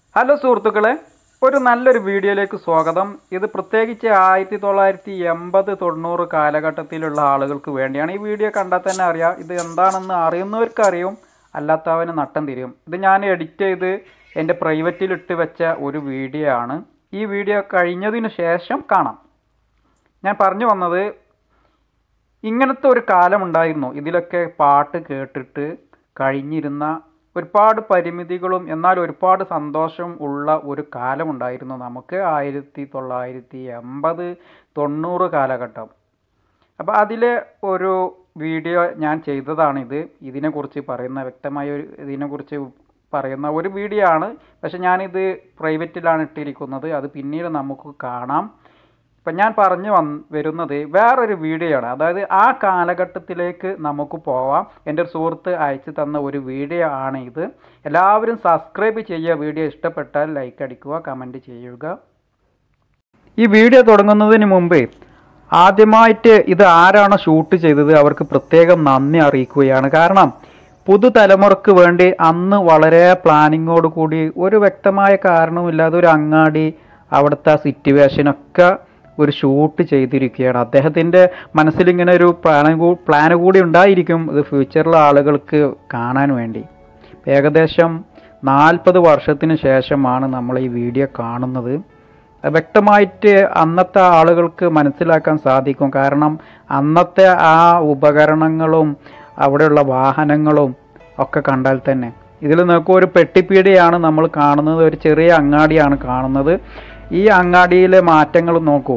Hello സുഹൃത്തുക്കളെ ഒരു നല്ലൊരു വീഡിയോയിലേക്ക് സ്വാഗതം ഇത് പ്രത്യേകിച്ച് ആയിരത്തി തൊള്ളായിരത്തി എൺപത് തൊണ്ണൂറ് കാലഘട്ടത്തിലുള്ള ആളുകൾക്ക് വേണ്ടിയാണ് ഈ വീഡിയോ കണ്ടാൽ തന്നെ അറിയാം ഇത് എന്താണെന്ന് അറിയുന്നവർക്ക് അറിയും അല്ലാത്തവന് നട്ടം തിരിയും ഇത് ഞാൻ എഡിറ്റ് ചെയ്ത് എൻ്റെ പ്രൈവറ്റിൽ ഇട്ട് വെച്ച ഒരു വീഡിയോ ആണ് ഈ വീഡിയോ കഴിഞ്ഞതിന് ശേഷം കാണാം ഞാൻ പറഞ്ഞു വന്നത് ഇങ്ങനത്തെ ഒരു കാലമുണ്ടായിരുന്നു ഇതിലൊക്കെ പാട്ട് കേട്ടിട്ട് കഴിഞ്ഞിരുന്ന ഒരുപാട് പരിമിതികളും എന്നാൽ ഒരുപാട് സന്തോഷം ഉള്ള ഒരു കാലമുണ്ടായിരുന്നു നമുക്ക് ആയിരത്തി തൊള്ളായിരത്തി എൺപത് തൊണ്ണൂറ് കാലഘട്ടം അപ്പോൾ അതിലെ ഒരു വീഡിയോ ഞാൻ ചെയ്തതാണിത് ഇതിനെക്കുറിച്ച് പറയുന്ന വ്യക്തമായ ഒരു ഇതിനെക്കുറിച്ച് പറയുന്ന ഒരു വീഡിയോ ആണ് പക്ഷെ ഞാനിത് പ്രൈവറ്റിലാണ് ഇട്ടിരിക്കുന്നത് അത് പിന്നീട് നമുക്ക് കാണാം ഇപ്പം ഞാൻ പറഞ്ഞു വന്ന് വരുന്നത് വേറൊരു വീഡിയോ ആണ് അതായത് ആ കാലഘട്ടത്തിലേക്ക് നമുക്ക് പോവാം എൻ്റെ ഒരു സുഹൃത്ത് അയച്ചു തന്ന ഒരു വീഡിയോ ആണ് ഇത് എല്ലാവരും സബ്സ്ക്രൈബ് ചെയ്യുക വീഡിയോ ഇഷ്ടപ്പെട്ടാൽ ലൈക്ക് അടിക്കുക കമൻറ്റ് ചെയ്യുക ഈ വീഡിയോ തുടങ്ങുന്നതിന് മുമ്പ് ആദ്യമായിട്ട് ഇത് ആരാണ് ഷൂട്ട് ചെയ്തത് അവർക്ക് പ്രത്യേകം നന്ദി അറിയിക്കുകയാണ് കാരണം പുതുതലമുറക്ക് വേണ്ടി അന്ന് വളരെ പ്ലാനിങ്ങോട് കൂടി ഒരു വ്യക്തമായ കാരണവുമില്ലാതെ ഒരു അങ്ങാടി അവിടുത്തെ സിറ്റുവേഷനൊക്കെ ഒരു ഷൂട്ട് ചെയ്തിരിക്കുകയാണ് അദ്ദേഹത്തിൻ്റെ മനസ്സിലിങ്ങനെ ഒരു പ്ലാൻ പ്ലാൻ കൂടി ഉണ്ടായിരിക്കും ഇത് ഫ്യൂച്ചറിലെ ആളുകൾക്ക് കാണാൻ വേണ്ടി ഏകദേശം നാൽപ്പത് വർഷത്തിന് ശേഷമാണ് നമ്മൾ ഈ വീഡിയോ കാണുന്നത് വ്യക്തമായിട്ട് അന്നത്തെ ആളുകൾക്ക് മനസ്സിലാക്കാൻ സാധിക്കും കാരണം അന്നത്തെ ആ ഉപകരണങ്ങളും അവിടെയുള്ള വാഹനങ്ങളും ഒക്കെ കണ്ടാൽ തന്നെ ഇതിൽ നോക്കൂ ഒരു പെട്ടിപ്പീടിയാണ് നമ്മൾ കാണുന്നത് ഒരു ചെറിയ അങ്ങാടിയാണ് കാണുന്നത് ഈ അങ്ങാടിയിലെ മാറ്റങ്ങൾ നോക്കൂ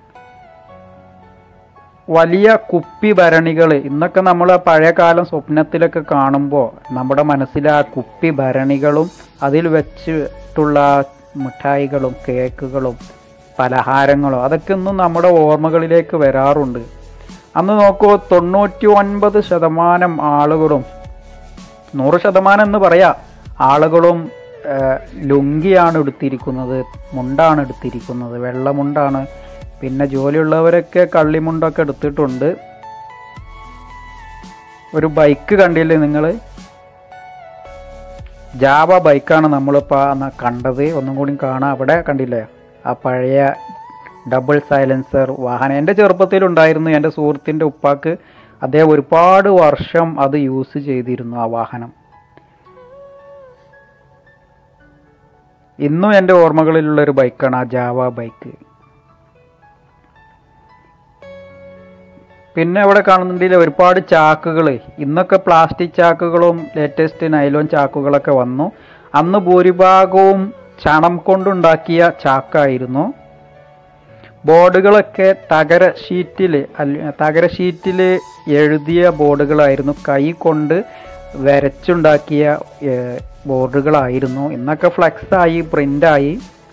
വലിയ കുപ്പി ഭരണികൾ ഇന്നൊക്കെ നമ്മൾ പഴയ കാലം സ്വപ്നത്തിലൊക്കെ കാണുമ്പോൾ നമ്മുടെ മനസ്സിൽ ആ കുപ്പി ഭരണികളും അതിൽ വെച്ചിട്ടുള്ള മിഠായികളും കേക്കുകളും പലഹാരങ്ങളും അതൊക്കെ ഇന്നും നമ്മുടെ ഓർമ്മകളിലേക്ക് വരാറുണ്ട് അന്ന് നോക്കൂ തൊണ്ണൂറ്റി ഒൻപത് ശതമാനം ആളുകളും നൂറ് ശതമാനം എന്ന് പറയാം ആളുകളും ഏഹ്, ലുങ്കിയാണ് എടുത്തിരിക്കുന്നത് മുണ്ടാണ് എടുത്തിരിക്കുന്നത് വെള്ളമുണ്ടാണ് പിന്നെ ജോലിയുള്ളവരൊക്കെ കള്ളിമുണ്ടൊക്കെ എടുത്തിട്ടുണ്ട് ഒരു ബൈക്ക് കണ്ടില്ലേ നിങ്ങൾ ജാവ ബൈക്കാണ് നമ്മളിപ്പോൾ അന്ന് കണ്ടത് ഒന്നും കൂടി കാണാം അവിടെ കണ്ടില്ലേ ആ പഴയ ഡബിൾ സൈലൻസർ വാഹനം എൻ്റെ ചെറുപ്പത്തിലുണ്ടായിരുന്നു എൻ്റെ സുഹൃത്തിൻ്റെ ഉപ്പാക്ക് അദ്ദേഹം ഒരുപാട് വർഷം അത് യൂസ് ചെയ്തിരുന്നു ആ വാഹനം ഇന്നും എൻ്റെ ഓർമ്മകളിലുള്ള ഒരു ബൈക്കാണ് ആ ജാവ ബൈക്ക് പിന്നെ ഇവിടെ കാണുന്നുണ്ടെങ്കിൽ ഒരുപാട് ചാക്കുകൾ ഇന്നൊക്കെ പ്ലാസ്റ്റിക് ചാക്കുകളും ലേറ്റസ്റ്റ് നൈലോൺ ചാക്കുകളൊക്കെ വന്നു അന്ന് ഭൂരിഭാഗവും ചണം കൊണ്ടുണ്ടാക്കിയ ചാക്കായിരുന്നു ബോർഡുകളൊക്കെ തകര ഷീറ്റിൽ അല്ല തകര ഷീറ്റിൽ എഴുതിയ ബോർഡുകളായിരുന്നു കൈ കൊണ്ട് വരച്ചുണ്ടാക്കിയ ഏഹ്, ബോർഡുകളായിരുന്നു ഇന്നൊക്കെ ഫ്ലെക്സായി പ്രിൻ്റായി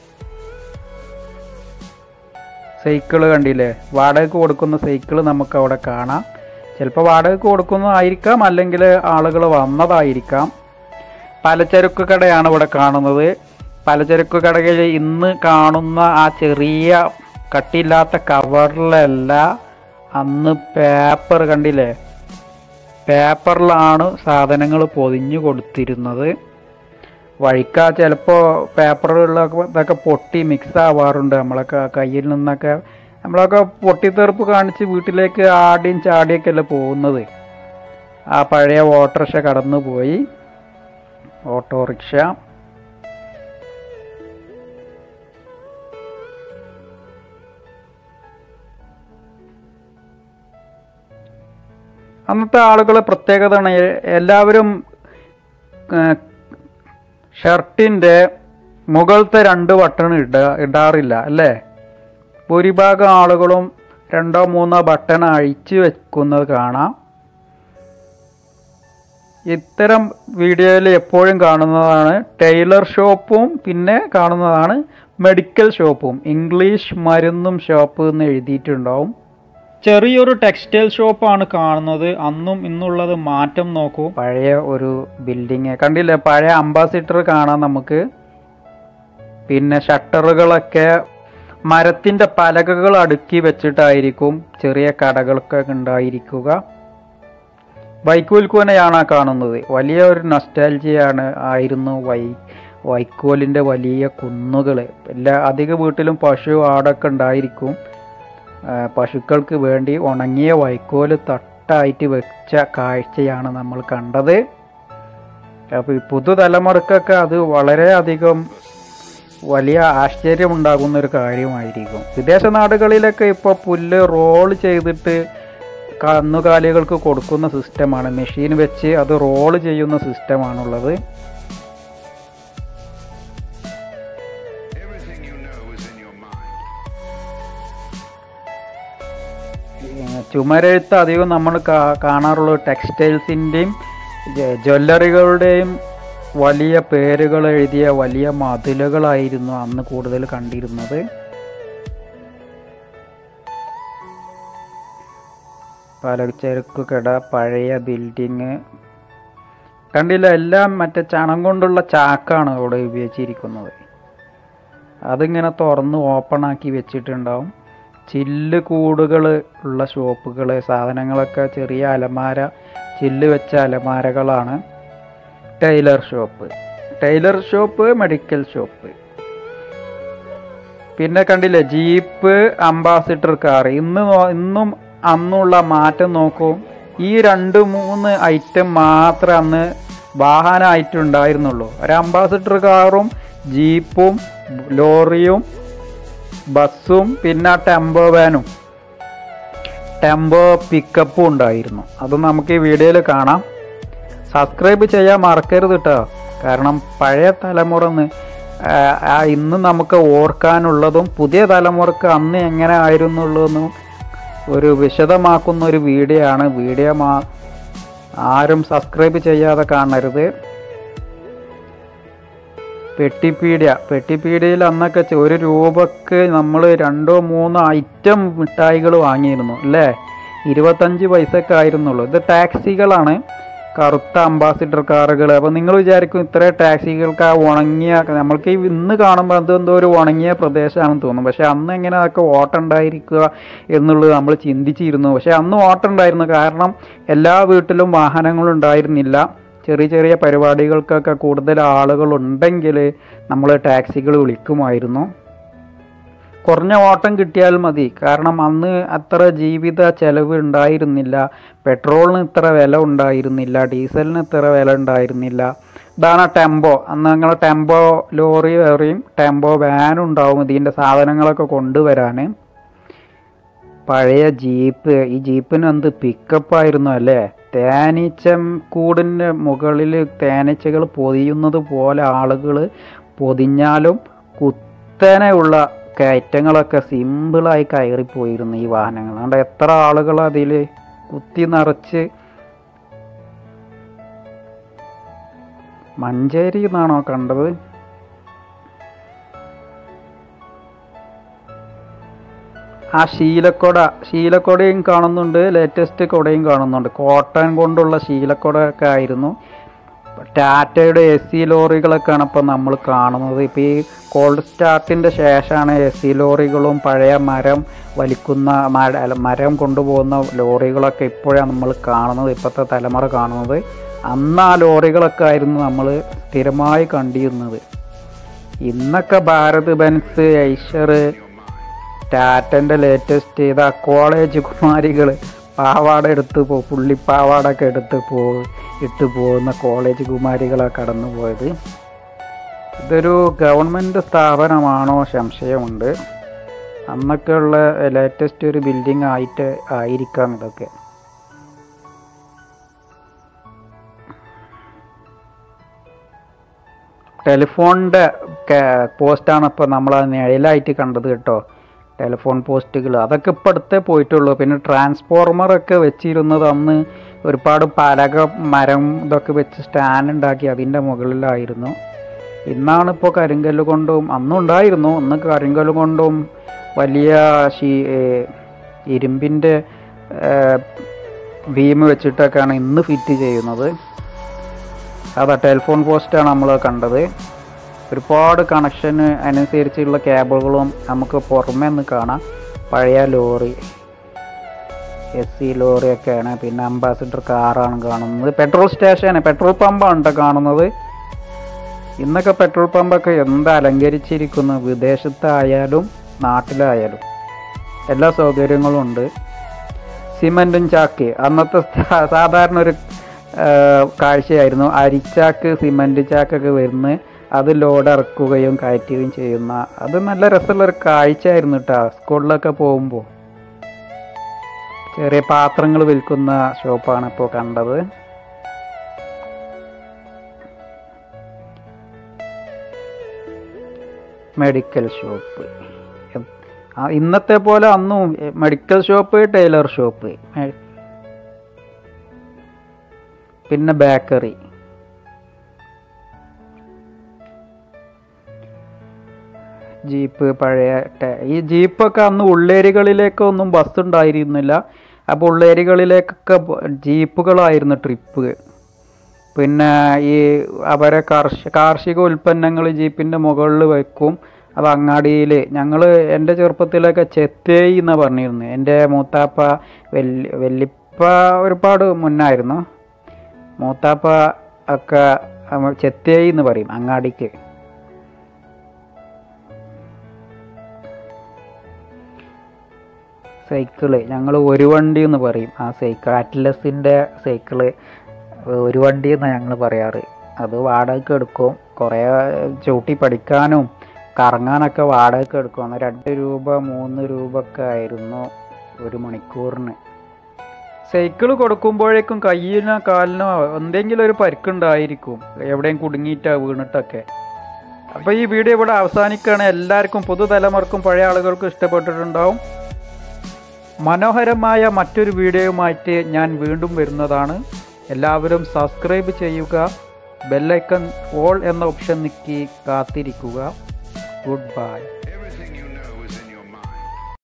സൈക്കിള് കണ്ടില്ലേ വാടകയ്ക്ക് കൊടുക്കുന്ന സൈക്കിള് നമുക്ക് അവിടെ കാണാം ചിലപ്പോൾ വാടകയ്ക്ക് കൊടുക്കുന്നതായിരിക്കാം അല്ലെങ്കിൽ ആളുകൾ വന്നതായിരിക്കാം പലചരക്ക് കടയാണ് ഇവിടെ കാണുന്നത് പലചരക്ക് കടയിൽ ഇന്ന് കാണുന്ന ആ ചെറിയ കട്ടിയില്ലാത്ത കവറിലല്ല അന്ന് പേപ്പർ കണ്ടില്ലേ പേപ്പറിലാണ് സാധനങ്ങൾ പൊതിഞ്ഞു കൊടുത്തിരുന്നത് വഴിക്ക ചിലപ്പോൾ പേപ്പറുകളിലൊക്കെ ഇതൊക്കെ പൊട്ടി മിക്സ് ആവാറുണ്ട് നമ്മളൊക്കെ കയ്യിൽ നിന്നൊക്കെ നമ്മളൊക്കെ പൊട്ടിത്തെറുപ്പ് കാണിച്ച് വീട്ടിലേക്ക് ആടിയും ചാടിയൊക്കെ അല്ലേ പോകുന്നത് ആ പഴയ ഓട്ടോറിക്ഷ കടന്നു പോയി ഓട്ടോറിക്ഷ അന്നത്തെ ആളുകളെ പ്രത്യേകതയാണ് എ- എല്ലാവരും ഏഹ്, ഷർട്ടിൻ്റെ മുകളിലത്തെ രണ്ട് ബട്ടൺ ഇട ഇടാറില്ല അല്ലേ ഭൂരിഭാഗം ആളുകളും രണ്ടോ മൂന്നോ ബട്ടൺ അഴിച്ചു വെക്കുന്നത് കാണാം ഇത്തരം വീഡിയോയിൽ എപ്പോഴും കാണുന്നതാണ് ടൈലർ ഷോപ്പും പിന്നെ കാണുന്നതാണ് മെഡിക്കൽ ഷോപ്പും ഇംഗ്ലീഷ് മരുന്നും ഷോപ്പ് എന്ന് എഴുതിയിട്ടുണ്ടാവും ചെറിയൊരു ടെക്സ്റ്റൈൽ ഷോപ്പാണ് കാണുന്നത് അന്നും ഇന്നുള്ളത് മാറ്റം നോക്കൂ പഴയ ഒരു ബിൽഡിങ് കണ്ടില്ലേ പഴയ അംബാസിഡർ കാണാം നമുക്ക് പിന്നെ ഷട്ടറുകളൊക്കെ മരത്തിൻ്റെ പലകകൾ അടുക്കി വെച്ചിട്ടായിരിക്കും ചെറിയ കടകളൊക്കെ ഉണ്ടായിരിക്കുക ബൈക്ക് വിൽക്കുവനെയാണ് ആ കാണുന്നത് വലിയ ഒരു നൊസ്റ്റാലജിയാണ് ആയിരുന്നു വൈ വൈക്കോലിൻ്റെ വലിയ കുന്നുകൾ എല്ലാ അധിക വീട്ടിലും പശു ആടൊക്കെ ഉണ്ടായിരിക്കും ആ, പശുക്കൾക്ക് വേണ്ടി ഉണങ്ങിയ വൈക്കോല് തട്ടായിട്ട് വെച്ച കാഴ്ചയാണ് നമ്മൾ കണ്ടത് അപ്പോൾ ഈ പുതുതലമുറക്കൊക്കെ അത് വളരെയധികം വലിയ ആശ്ചര്യമുണ്ടാകുന്ന ഒരു കാര്യമായിരിക്കും വിദേശ നാടുകളിലൊക്കെ ഇപ്പോൾ പുല്ല് റോൾ ചെയ്തിട്ട് കന്നുകാലികൾക്ക് കൊടുക്കുന്ന സിസ്റ്റമാണ് മെഷീൻ വെച്ച് അത് റോൾ ചെയ്യുന്ന സിസ്റ്റമാണുള്ളത് Everything you know is in your mind. ഏഹ് ചുമരെഴുത്ത് അധികം നമ്മൾ കാ- കാണാറുള്ളത് ടെക്സ്റ്റൈൽസിൻ്റെയും ജ്വല്ലറികളുടെയും വലിയ പേരുകൾ എഴുതിയ വലിയ മതിലുകളായിരുന്നു അന്ന് കൂടുതൽ കണ്ടിരുന്നത് പലചരക്ക് കട പഴയ ബിൽഡിങ് കണ്ടില്ല എല്ലാം മറ്റേ ചണം കൊണ്ടുള്ള ചാക്കാണ് അവിടെ ഉപയോഗിച്ചിരിക്കുന്നത് അതിങ്ങനെ തുറന്ന് ഓപ്പൺ ആക്കി വെച്ചിട്ടുണ്ടാവും ചില്ല് കൂടുകൾ ഉള്ള ഷോപ്പുകൾ സാധനങ്ങളൊക്കെ ചെറിയ അലമാര ചില്ല് വെച്ച അലമാരകളാണ് tailor shop tailor shop medical shop പിന്നെ കണ്ടില്ലേ ജീപ്പ് അംബാസിഡർ കാർ ഇന്ന് നോ- ഇന്നും അന്നുള്ള മാറ്റം നോക്കൂ ഈ രണ്ട് മൂന്ന് ഐറ്റം മാത്രമേ അന്ന് വാഹനമായിട്ടുണ്ടായിരുന്നുള്ളൂ ഒരു അംബാസിഡർ കാറും ജീപ്പും ലോറിയും ബസ്സും പിന്നെ ടെമ്പോ വാനും ടെമ്പോ പിക്കപ്പും ഉണ്ടായിരുന്നു അത് നമുക്ക് ഈ വീഡിയോയിൽ കാണാം സബ്സ്ക്രൈബ് ചെയ്യാൻ മറക്കരുത് കേട്ടോ കാരണം പഴയ തലമുറ ഇന്ന് നമുക്ക് ഓർക്കാനുള്ളതും പുതിയ തലമുറക്ക് അന്ന് എങ്ങനെ ആയിരുന്നുള്ളതെന്നും ഒരു വിശദമാക്കുന്ന ഒരു വീഡിയോ ആണ് വീഡിയോ മാ ആരും സബ്സ്ക്രൈബ് ചെയ്യാതെ കാണരുത് പെട്ടിപ്പീഡിയ പെട്ടിപ്പീഡിയയിൽ അന്നൊക്കെ ചെ- ഒരു രൂപക്ക് നമ്മൾ രണ്ടോ മൂന്നോ ഐറ്റം മിഠായികൾ വാങ്ങിയിരുന്നു അല്ലേ ഇരുപത്തഞ്ച് പൈസക്ക് ആയിരുന്നുള്ളൂ ഇത് ടാക്സികളാണ് കറുത്ത അംബാസിഡർ കാറുകൾ അപ്പോൾ നിങ്ങൾ വിചാരിക്കും ഇത്ര ടാക്സികൾക്ക് ആ ഉണങ്ങിയ നമ്മൾക്ക് ഈ ഇന്ന് കാണുമ്പോൾ അത് എന്തോ ഒരു ഉണങ്ങിയ പ്രദേശമാണെന്ന് തോന്നും പക്ഷെ അന്ന് എങ്ങനെ അതൊക്കെ ഓട്ടം ഉണ്ടായിരിക്കുക എന്നുള്ളത് നമ്മൾ ചിന്തിച്ചിരുന്നു പക്ഷെ അന്ന് ഓട്ടം ഉണ്ടായിരുന്നു കാരണം എല്ലാ വീട്ടിലും വാഹനങ്ങളും ഉണ്ടായിരുന്നില്ല ചെറിയ ചെറിയ പരിപാടികൾക്കൊക്കെ കൂടുതൽ ആളുകൾ ഉണ്ടെങ്കിൽ നമ്മൾ ടാക്സികൾ വിളിക്കുമായിരുന്നു കുറഞ്ഞ ഓട്ടം കിട്ടിയാൽ മതി കാരണം അന്ന് അത്ര ജീവിത ചെലവ് ഉണ്ടായിരുന്നില്ല പെട്രോളിന് ഇത്ര വില ഉണ്ടായിരുന്നില്ല ഡീസലിന് ഇത്ര വില ഉണ്ടായിരുന്നില്ല ഇതാണ് ടെമ്പോ അന്ന് ഞങ്ങൾ ടെമ്പോ ലോറി വേറെയും ടെമ്പോ വാനും ഉണ്ടാവും ഇതിൻ്റെ സാധനങ്ങളൊക്കെ കൊണ്ടുവരാൻ പഴയ ജീപ്പ് ഈ ജീപ്പിന് എന്ത് പിക്കപ്പായിരുന്നു അല്ലേ തേനീച്ച കൂടിൻ്റെ മുകളിൽ തേനീച്ചകൾ പൊതിയുന്നത് പോലെ ആളുകൾ പൊതിഞ്ഞാലും കുത്തനെയുള്ള കയറ്റങ്ങളൊക്കെ സിമ്പിളായി കയറിപ്പോയിരുന്നു ഈ വാഹനങ്ങൾ അതുകൊണ്ട് എത്ര ആളുകൾ അതിൽ കുത്തി നിറച്ച് മഞ്ചേരി എന്നാണോ കണ്ടത് ആ ശീലക്കൊട ശീലക്കൊടയും കാണുന്നുണ്ട് ലേറ്റസ്റ്റ് കൊടയും കാണുന്നുണ്ട് കോട്ടൺ കൊണ്ടുള്ള ശീലക്കൊട ഒക്കെ ആയിരുന്നു ടാറ്റയുടെ എ സി ലോറികളൊക്കെയാണ് ഇപ്പോൾ നമ്മൾ കാണുന്നത് ഇപ്പോൾ ഈ കോൾഡ് സ്റ്റാർട്ടിൻ്റെ ശേഷമാണ് എ സി ലോറികളും പഴയ മരം വലിക്കുന്ന മര- അല്ല, മരം കൊണ്ടുപോകുന്ന ലോറികളൊക്കെ ഇപ്പോഴാണ് നമ്മൾ കാണുന്നത് ഇപ്പോഴത്തെ തലമുറ കാണുന്നത് അന്ന് ആ ലോറികളൊക്കെ ആയിരുന്നു നമ്മൾ സ്ഥിരമായി കണ്ടിരുന്നത് ഇന്നൊക്കെ ഭാരത് ബെൻസ് ഐഷർ ടാറ്റൻ്റെ ലേറ്റസ്റ്റ് ഇതാ കോളേജ് കുമാരികൾ പാവാട എടുത്ത് പോ പുള്ളിപ്പാവാടൊക്കെ എടുത്ത് പോ ഇട്ട് പോകുന്ന കോളേജ് കുമാരികളാണ് കടന്നു പോയത് ഇതൊരു ഗവൺമെൻറ് സ്ഥാപനമാണോ സംശയമുണ്ട് അന്നൊക്കെയുള്ള ലേറ്റസ്റ്റ് ഒരു ബിൽഡിംഗ് ആയിട്ട് ആയിരിക്കാം ഇതൊക്കെ ടെലിഫോണിൻ്റെ പോസ്റ്റാണ് ഇപ്പോൾ നമ്മൾ നിഴലായിട്ട് കണ്ടത് കേട്ടോ ടെലിഫോൺ പോസ്റ്റുകൾ അതൊക്കെ ഇപ്പോൾ അടുത്തേ പോയിട്ടുള്ളൂ പിന്നെ ട്രാൻസ്ഫോർമറൊക്കെ വെച്ചിരുന്നത് അന്ന് ഒരുപാട് പലക മരം ഇതൊക്കെ വെച്ച് സ്റ്റാൻഡ് ഉണ്ടാക്കി അതിൻ്റെ മുകളിലായിരുന്നു ഇന്നാണ് ഇപ്പോൾ കരിങ്കല്ല് കൊണ്ടും അന്നും ഉണ്ടായിരുന്നു അന്ന് കരിങ്കല്ല് കൊണ്ടും വലിയ ഷീ ഏഹ് ഇരുമ്പിൻ്റെ ബീം വെച്ചിട്ടൊക്കെയാണ് ഇന്ന് ഫിറ്റ് ചെയ്യുന്നത് അതാ ടെലിഫോൺ പോസ്റ്റാണ് നമ്മൾ കണ്ടത് ഒരുപാട് കണക്ഷന് അനുസരിച്ചുള്ള കേബിളുകളും നമുക്ക് പുറമേ നിന്ന് കാണാം പഴയ ലോറി എസ് സി ലോറിയൊക്കെയാണ് പിന്നെ അംബാസിഡർ കാറാണ് കാണുന്നത് പെട്രോൾ സ്റ്റേഷന് പെട്രോൾ പമ്പാണ് കേട്ടോ കാണുന്നത് ഇന്നൊക്കെ പെട്രോൾ പമ്പൊക്കെ എന്ത് അലങ്കരിച്ചിരിക്കുന്നു വിദേശത്തായാലും നാട്ടിലായാലും എല്ലാ സൗകര്യങ്ങളും ഉണ്ട് സിമൻറ്റും ചാക്ക് അന്നത്തെ സാ- സാധാരണ ഒരു ആ, കാഴ്ചയായിരുന്നു അരിച്ചാക്ക് സിമൻറ്റ് ചാക്കൊക്കെ വരുന്ന അത് ലോഡ് ഇറക്കുകയും കയറ്റുകയും ചെയ്യുന്ന അത് നല്ല രസമുള്ളൊരു കാഴ്ചയായിരുന്നു കേട്ടോ സ്കൂളിലൊക്കെ പോകുമ്പോൾ ചെറിയ പാത്രങ്ങൾ വിൽക്കുന്ന ഷോപ്പാണ് ഇപ്പോൾ കണ്ടത് മെഡിക്കൽ ഷോപ്പ് എ- ആ, ഇന്നത്തെ പോലെ അന്നും എ, മെഡിക്കൽ ഷോപ്പ് ടൈലർ ഷോപ്പ് മെ- പിന്നെ ബേക്കറി ജീപ്പ് പഴയ ട- ഈ ജീപ്പൊക്കെ അന്ന് ഉള്ളേരികളിലേക്കൊന്നും ബസ് ഉണ്ടായിരുന്നില്ല അപ്പോൾ ഉള്ളേരികളിലേക്കൊക്കെ ബ- ജീപ്പുകളായിരുന്നു ട്രിപ്പ് പിന്നെ ഈ അവരെ കാർഷ കാർഷിക ഉൽപ്പന്നങ്ങൾ ജീപ്പിൻ്റെ മുകളിൽ വെക്കും അത് അങ്ങാടിയിൽ ഞങ്ങൾ എൻ്റെ ചെറുപ്പത്തിലൊക്കെ ചെത്തേയി എന്ന് പറഞ്ഞിരുന്നു എൻ്റെ മൂത്താപ്പ വെല്ലി വെല്ലിപ്പ ഒരുപാട് മുന്നായിരുന്നു മൂത്താപ്പ ഒക്കെ അവ- ചെത്തേയി എന്ന് പറയും അങ്ങാടിക്ക് സൈക്കിള് ഞങ്ങൾ ഒരു വണ്ടി എന്ന് പറയും ആ സൈക്കിൾ അറ്റ്ലസിൻ്റെ സൈക്കിള് ഒരു വണ്ടി എന്നാണ് ഞങ്ങൾ പറയാറ് അത് വാടകയ്ക്ക് എടുക്കും കുറേ ചവിട്ടി പഠിക്കാനും കറങ്ങാനൊക്കെ വാടകയ്ക്ക് എടുക്കും അന്ന് രണ്ട് രൂപ മൂന്ന് രൂപ ഒക്കെ ആയിരുന്നു ഒരു മണിക്കൂറിന് സൈക്കിൾ കൊടുക്കുമ്പോഴേക്കും കയ്യിനോ കാലിനോ എന്തെങ്കിലും ഒരു പരിക്കുണ്ടായിരിക്കും എവിടെയും കുടുങ്ങിയിട്ടാ വീണിട്ടൊക്കെ അപ്പോൾ ഈ വീഡിയോ ഇവിടെ അവസാനിക്കുകയാണ് എല്ലാവർക്കും പുതുതലമുറക്കും പഴയ ആളുകൾക്കും ഇഷ്ടപ്പെട്ടിട്ടുണ്ടാവും മനോഹരമായ മറ്റൊരു വീഡിയോയുമായിട്ട് ഞാൻ വീണ്ടും വരുന്നതാണ് എല്ലാവരും സബ്സ്ക്രൈബ് ചെയ്യുക ബെല്ലൈക്കൺ ഓൾ എന്ന ഓപ്ഷൻ നിക്കി കാത്തിരിക്കുക ഗുഡ് ബൈ